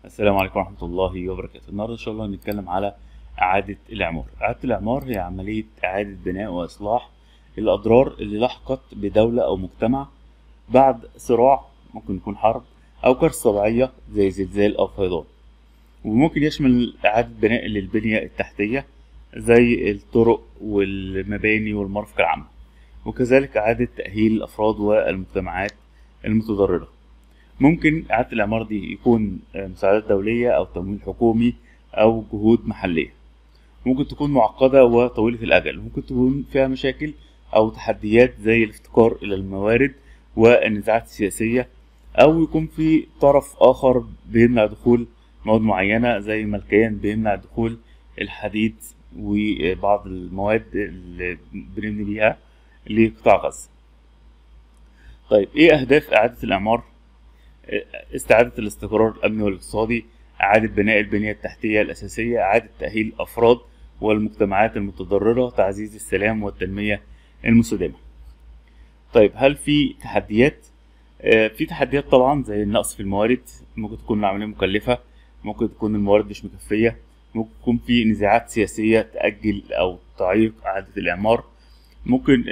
السلام عليكم ورحمة الله وبركاته النهاردة إن شاء الله هنتكلم على إعادة الإعمار إعادة الإعمار هي عملية إعادة بناء وإصلاح الأضرار اللي لحقت بدولة أو مجتمع بعد صراع ممكن يكون حرب أو كارثة طبيعية زي زلزال أو فيضان وممكن يشمل إعادة بناء للبنية التحتية زي الطرق والمباني والمرافق العامة وكذلك إعادة تأهيل الأفراد والمجتمعات المتضررة ممكن إعادة الإعمار دي يكون مساعدات دولية أو تمويل حكومي أو جهود محلية ممكن تكون معقدة وطويلة الأجل ممكن تكون فيها مشاكل أو تحديات زي الافتقار إلى الموارد والنزاعات السياسية أو يكون في طرف آخر بيمنع دخول مواد معينة زي ما الكيان بيمنع دخول الحديد وبعض المواد اللي بنبني بيها لقطاع غزة طيب ايه اهداف اعادة الاعمار استعادة الاستقرار الامني والاقتصادي اعادة بناء البنية التحتية الاساسية اعادة تأهيل الافراد والمجتمعات المتضررة تعزيز السلام والتنمية المستدامة طيب هل في تحديات في تحديات طبعا زي النقص في الموارد ممكن تكون العملية مكلفة ممكن تكون الموارد مش مكفية ممكن يكون في نزاعات سياسية تأجل أو تعيق إعادة الإعمار ممكن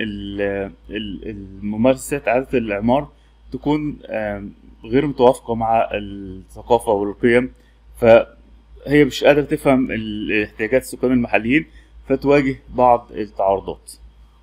الممارسات إعادة الإعمار تكون غير متوافقة مع الثقافة والقيم فهي مش قادرة تفهم احتياجات السكان المحليين فتواجه بعض التعارضات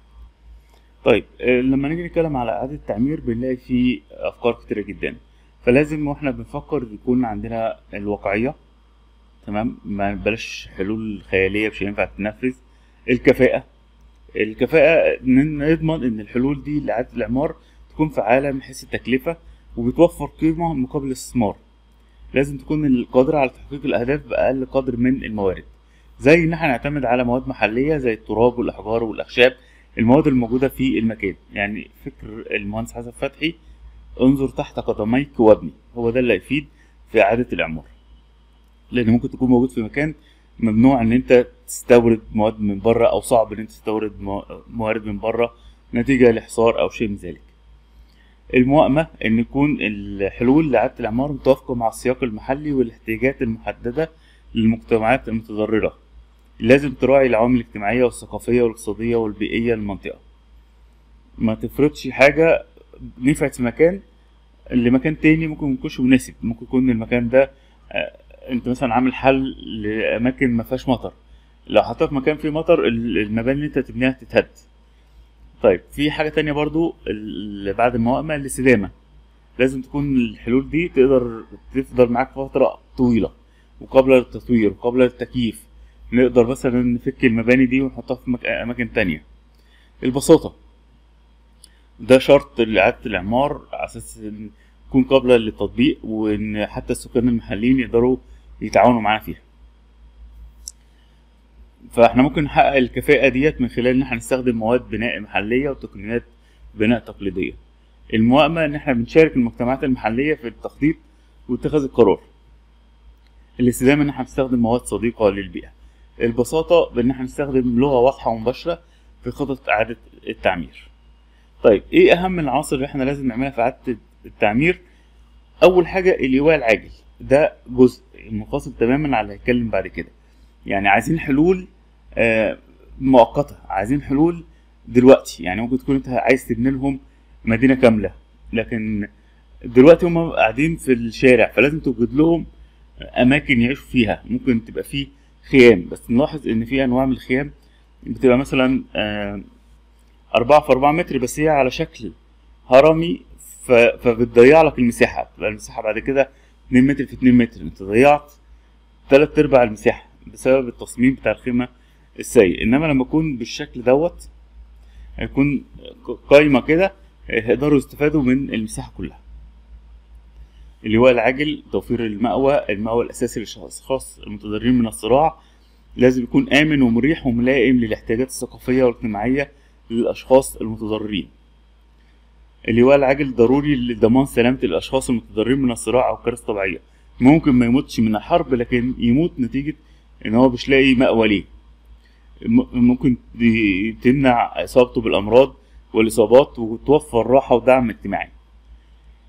طيب لما نيجي نتكلم على إعادة التعمير بنلاقي فيه أفكار كتيرة جدا فلازم واحنا بنفكر يكون عندنا الواقعية تمام ما بلاش حلول خيالية مش هينفع تتنفذ الكفاءة الكفاءة نضمن ان الحلول دي لإعادة الإعمار تكون فعالة من حيث التكلفة وبتوفر قيمة مقابل الاستثمار لازم تكون القادرة على تحقيق الأهداف بأقل قدر من الموارد زي إن احنا نعتمد على مواد محلية زي التراب والأحجار والأخشاب المواد الموجودة في المكان يعني فكر المهندس حسن فتحي انظر تحت قدميك وابني هو ده اللي هيفيد في إعادة الإعمار لأن ممكن تكون موجود في مكان ممنوع ان انت تستورد مواد من بره او صعب ان انت تستورد موارد من بره نتيجة لحصار او شيء من ذلك الموائمة ان يكون الحلول لإعادة الإعمار متوافقة مع السياق المحلي والاحتياجات المحددة للمجتمعات المتضررة لازم تراعي العوامل الاجتماعية والثقافية والاقتصادية والبيئية للمنطقة ما تفرضش حاجة نفعت في مكان لمكان تاني ممكن ميكونش مناسب ممكن يكون المكان ده انت مثلا عامل حل لاماكن ما فيهاش مطر لو حطيت في مكان فيه مطر المباني اللي انت تبنيها تتهد طيب في حاجه تانية برضو اللي بعد الموائمه الاستدامه لازم تكون الحلول دي تقدر تفضل معاك فتره طويله وقابله للتطوير وقابله للتكييف نقدر مثلا نفك المباني دي ونحطها في مك... اماكن تانية البساطه ده شرط لإعادة الإعمار على أساس إن تكون قابلة للتطبيق وإن حتى السكان المحليين يقدروا يتعاونوا معانا فيها فاحنا ممكن نحقق الكفاءة ديت من خلال ان احنا نستخدم مواد بناء محلية وتقنيات بناء تقليدية الموائمة ان احنا بنشارك المجتمعات المحلية في التخطيط واتخاذ القرار الاستدامة ان احنا بنستخدم مواد صديقة للبيئة البساطة بان احنا نستخدم لغة واضحة ومباشرة في خطط اعادة التعمير طيب ايه اهم العناصر اللي احنا لازم نعملها في اعادة التعمير اول حاجة الايواء العاجل ده جزء منفصل تماما على اللي هيتكلم بعد كده يعني عايزين حلول مؤقته عايزين حلول دلوقتي يعني ممكن تكون انت عايز تبني لهم مدينه كامله لكن دلوقتي هم قاعدين في الشارع فلازم توجد لهم اماكن يعيشوا فيها ممكن تبقى فيه خيام بس نلاحظ ان في انواع من الخيام بتبقى مثلا أربعة في أربعة متر بس هي على شكل هرمي فبتضيع لك المساحة تبقى المساحة بعد كده اتنين متر في اتنين متر انت ضيعت تلات ارباع المساحة بسبب التصميم بتاع الخيمة السيء انما لما يكون بالشكل دوت هيكون قايمة كده هيقدروا يستفادوا من المساحة كلها اللواء العاجل توفير المأوى المأوى الأساسي للأشخاص المتضررين من الصراع لازم يكون آمن ومريح وملائم للاحتياجات الثقافية والاجتماعية للأشخاص المتضررين اللواء العاجل ضروري لضمان سلامة الأشخاص المتضررين من الصراع أو كارثة طبيعية ممكن ما يموتش من الحرب لكن يموت نتيجة إن هو مش لاقي مأوى ليه ممكن تمنع إصابته بالأمراض والإصابات وتوفر راحة ودعم اجتماعي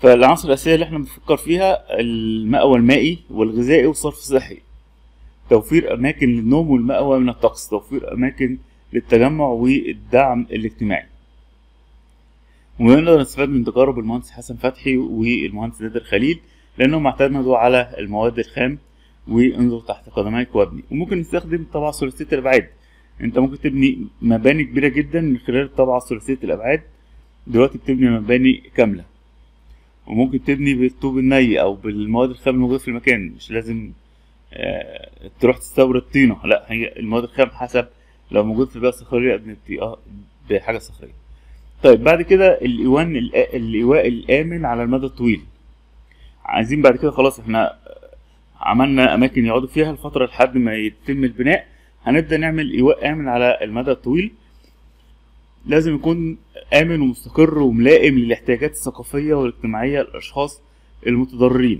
فالعناصر الأساسية اللي احنا بنفكر فيها المأوى المائي والغذائي والصرف الصحي توفير أماكن للنوم والمأوى من الطقس توفير أماكن للتجمع والدعم الاجتماعي ونقدر نستفاد من تجارب المهندس حسن فتحي والمهندس نادر خليل لأنهم اعتمدوا على المواد الخام وانظر تحت قدميك وابني وممكن نستخدم طبعة ثلاثية الأبعاد انت ممكن تبني مباني كبيرة جدا من خلال الطبعة ثلاثية الأبعاد دلوقتي بتبني مباني كاملة وممكن تبني بالطوب الني او بالمواد الخام الموجوده في المكان مش لازم آه تروح تستورد طينه لا هي المواد الخام حسب لو موجود في بيئه صخريه ابني بطيئه بحاجه صخريه طيب بعد كده الايوان الايواء الامن على المدى الطويل عايزين بعد كده خلاص احنا عملنا اماكن يقعدوا فيها الفتره لحد ما يتم البناء هنبدا نعمل ايواء امن على المدى الطويل لازم يكون آمن ومستقر وملائم للاحتياجات الثقافية والاجتماعية للأشخاص المتضررين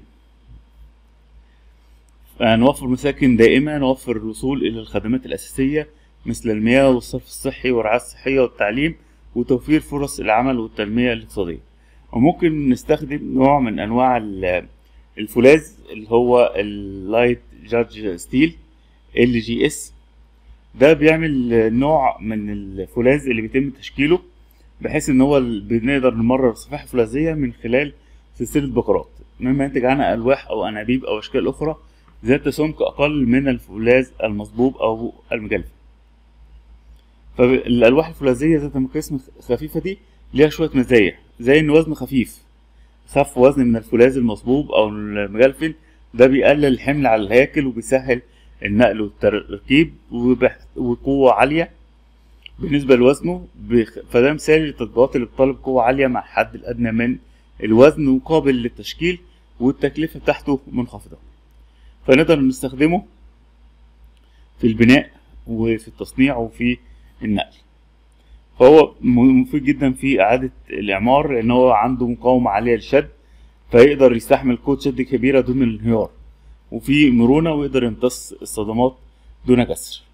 نوفر مساكن دائمة نوفر الوصول إلى الخدمات الأساسية مثل المياه والصرف الصحي والرعاية الصحية والتعليم وتوفير فرص العمل والتنمية الاقتصادية وممكن نستخدم نوع من أنواع الفولاذ اللي هو اللايت جارج ستيل ال جي اس ده بيعمل نوع من الفولاذ اللي بيتم تشكيله بحيث ان هو بنقدر نمرر صفائح فولاذيه من خلال سلسله بقرات مما ينتج عنها الواح او انابيب او اشكال اخرى ذات سمك اقل من الفولاذ المصبوب او المجلف فالالواح الفولاذيه ذات المقاسم الخفيفه دي ليها شويه مزايا زي ان وزن خفيف خف وزن من الفولاذ المصبوب او المجلفن ده بيقلل الحمل على الهياكل وبيسهل النقل والتركيب وقوة عالية بالنسبة لوزنه فده مثال للتطبيقات اللي بتطلب قوة عالية مع الحد الأدنى من الوزن وقابل للتشكيل والتكلفة بتاعته منخفضة فنقدر نستخدمه في البناء وفي التصنيع وفي النقل فهو مفيد جدا في إعادة الإعمار لأن هو عنده مقاومة عالية للشد فيقدر يستحمل قوة شد كبيرة دون الانهيار وفي مرونة ويقدر يمتص الصدمات دون كسر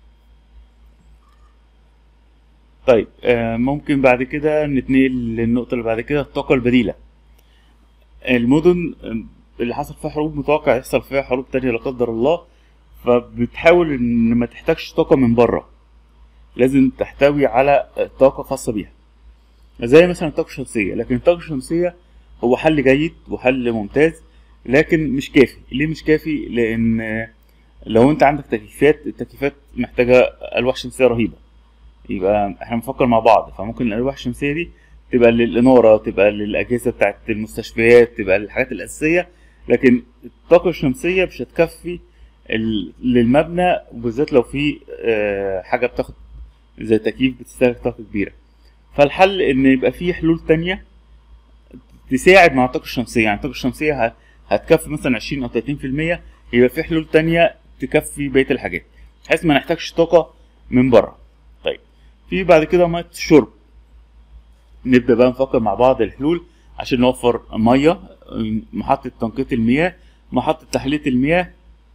طيب آه ممكن بعد كده نتنقل للنقطة اللي بعد كده الطاقة البديلة المدن اللي حصل فيها حروب متوقع يحصل فيها حروب تانية لا قدر الله فبتحاول ان ما تحتاجش طاقة من بره لازم تحتوي على طاقة خاصة بيها زي مثلا الطاقة الشمسية لكن الطاقة الشمسية هو حل جيد وحل ممتاز لكن مش كافي ليه مش كافي لان لو انت عندك تكييفات التكييفات محتاجه الواح شمسيه رهيبه يبقى احنا بنفكر مع بعض فممكن الالواح الشمسيه دي تبقى للاناره تبقى للاجهزه بتاعت المستشفيات تبقى للحاجات الاساسيه لكن الطاقه الشمسيه مش هتكفي للمبنى وبالذات لو في حاجه بتاخد زي تكييف بتستهلك طاقه كبيره فالحل ان يبقى في حلول تانية تساعد مع الطاقه الشمسيه يعني الطاقه الشمسيه هتكفي مثلا 20 او 30% يبقى في حلول تانية تكفي بقيه الحاجات بحيث ما نحتاجش طاقه من بره طيب في بعد كده ميه الشرب نبدا بقى نفكر مع بعض الحلول عشان نوفر ميه محطه تنقية المياه محطه تحليه المياه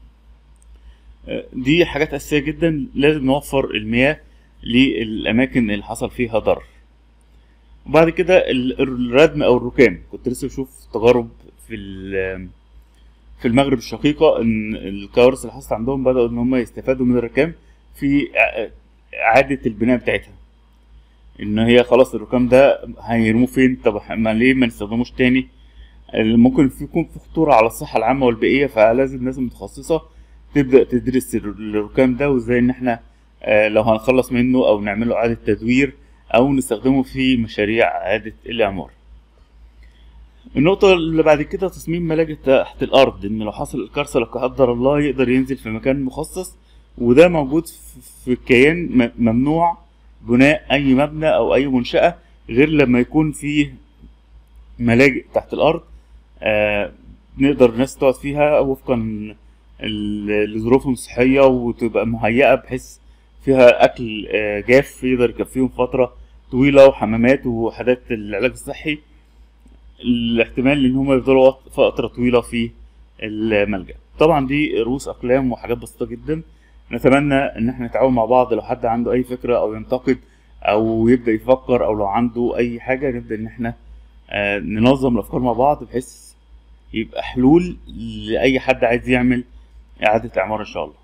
دي حاجات اساسيه جدا لازم نوفر المياه للاماكن اللي حصل فيها ضرر وبعد كده الردم او الركام كنت لسه بشوف تجارب في في المغرب الشقيقة ان الكوارث اللي حصلت عندهم بدأوا ان هم يستفادوا من الركام في اعادة البناء بتاعتها ان هي خلاص الركام ده هيرموه فين طب ما ليه ما نستخدموش تاني ممكن يكون في خطورة على الصحة العامة والبيئية فلازم ناس متخصصة تبدأ تدرس الركام ده وازاي ان احنا لو هنخلص منه او نعمله اعادة تدوير او نستخدمه في مشاريع اعادة الاعمار النقطة اللي بعد كده تصميم ملاجئ تحت الأرض إن لو حصل الكارثة لا قدر الله يقدر ينزل في مكان مخصص وده موجود في الكيان ممنوع بناء أي مبنى أو أي منشأة غير لما يكون فيه ملاجئ تحت الأرض آه نقدر الناس تقعد فيها وفقا لظروفهم الصحية وتبقى مهيئة بحيث فيها أكل آه جاف يقدر يكفيهم فترة طويلة وحمامات وحدات العلاج الصحي الاحتمال ان هم يفضلوا فتره طويله في الملجا طبعا دي رؤوس اقلام وحاجات بسيطه جدا نتمنى ان احنا نتعاون مع بعض لو حد عنده اي فكره او ينتقد او يبدا يفكر او لو عنده اي حاجه نبدا ان احنا آه، ننظم الافكار مع بعض بحيث يبقى حلول لاي حد عايز يعمل اعاده اعمار ان شاء الله